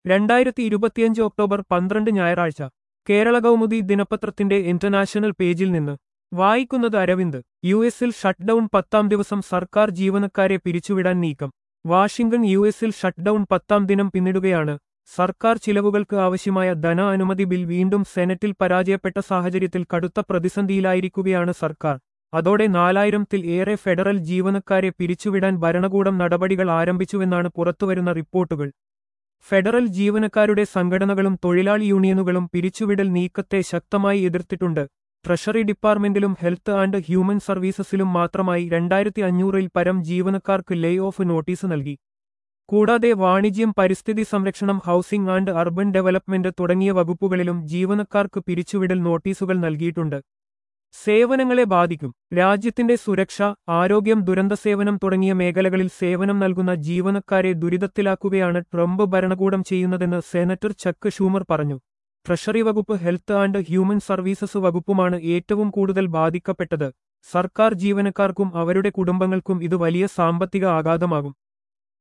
രണ്ടായിരത്തി ഇരുപത്തിയഞ്ച് ഒക്ടോബർ പന്ത്രണ്ട് ഞായറാഴ്ച കേരള കൗമുദി ദിനപത്രത്തിന്റെ ഇന്റർനാഷണൽ പേജിൽ നിന്ന് വായിക്കുന്നത് അരവിന്ദ് യു എസിൽ ഷട്ട്ഡൌൺ പത്താം ദിവസം സർക്കാർ ജീവനക്കാരെ പിരിച്ചുവിടാൻ നീക്കം വാഷിംഗ്ടൺ യു എസിൽ ഷട്ട്ഡൌൺ പത്താം ദിനം പിന്നിടുകയാണ് സർക്കാർ ചിലവുകൾക്ക് ആവശ്യമായ ധന അനുമതി ബിൽ വീണ്ടും സെനറ്റിൽ പരാജയപ്പെട്ട സാഹചര്യത്തിൽ കടുത്ത പ്രതിസന്ധിയിലായിരിക്കുകയാണ് സർക്കാർ അതോടെ നാലായിരത്തിൽ ഏറെ ഫെഡറൽ ജീവനക്കാരെ പിരിച്ചുവിടാൻ ഭരണകൂടം നടപടികൾ ആരംഭിച്ചുവെന്നാണ് പുറത്തുവരുന്ന റിപ്പോർട്ടുകൾ ഫെഡറൽ ജീവനക്കാരുടെ സംഘടനകളും തൊഴിലാളി യൂണിയനുകളും പിരിച്ചുവിടൽ നീക്കത്തെ ശക്തമായി എതിർത്തിട്ടുണ്ട് ട്രഷറി ഡിപ്പാർട്ട്മെന്റിലും ഹെൽത്ത് ആൻഡ് ഹ്യൂമൻ സർവീസസിലും മാത്രമായി രണ്ടായിരത്തി അഞ്ഞൂറിൽ പരം ജീവനക്കാർക്ക് ലേ ഓഫ് നോട്ടീസ് നൽകി കൂടാതെ വാണിജ്യം പരിസ്ഥിതി സംരക്ഷണം ഹൌസിംഗ് ആൻഡ് അർബൻ ഡെവലപ്മെന്റ് തുടങ്ങിയ വകുപ്പുകളിലും ജീവനക്കാർക്ക് പിരിച്ചുവിടൽ നോട്ടീസുകൾ നൽകിയിട്ടുണ്ട് സേവനങ്ങളെ ബാധിക്കും രാജ്യത്തിന്റെ സുരക്ഷ ആരോഗ്യം ദുരന്തസേവനം തുടങ്ങിയ മേഖലകളിൽ സേവനം നൽകുന്ന ജീവനക്കാരെ ദുരിതത്തിലാക്കുകയാണ് ട്രംപ് ഭരണകൂടം ചെയ്യുന്നതെന്ന് സെനറ്റർ ചക്ക് ഷൂമർ പറഞ്ഞു ട്രഷറി വകുപ്പ് ഹെൽത്ത് ആൻഡ് ഹ്യൂമൻ സർവീസസ് വകുപ്പുമാണ് ഏറ്റവും കൂടുതൽ ബാധിക്കപ്പെട്ടത് സർക്കാർ ജീവനക്കാർക്കും അവരുടെ കുടുംബങ്ങൾക്കും ഇത് വലിയ സാമ്പത്തിക ആഘാതമാകും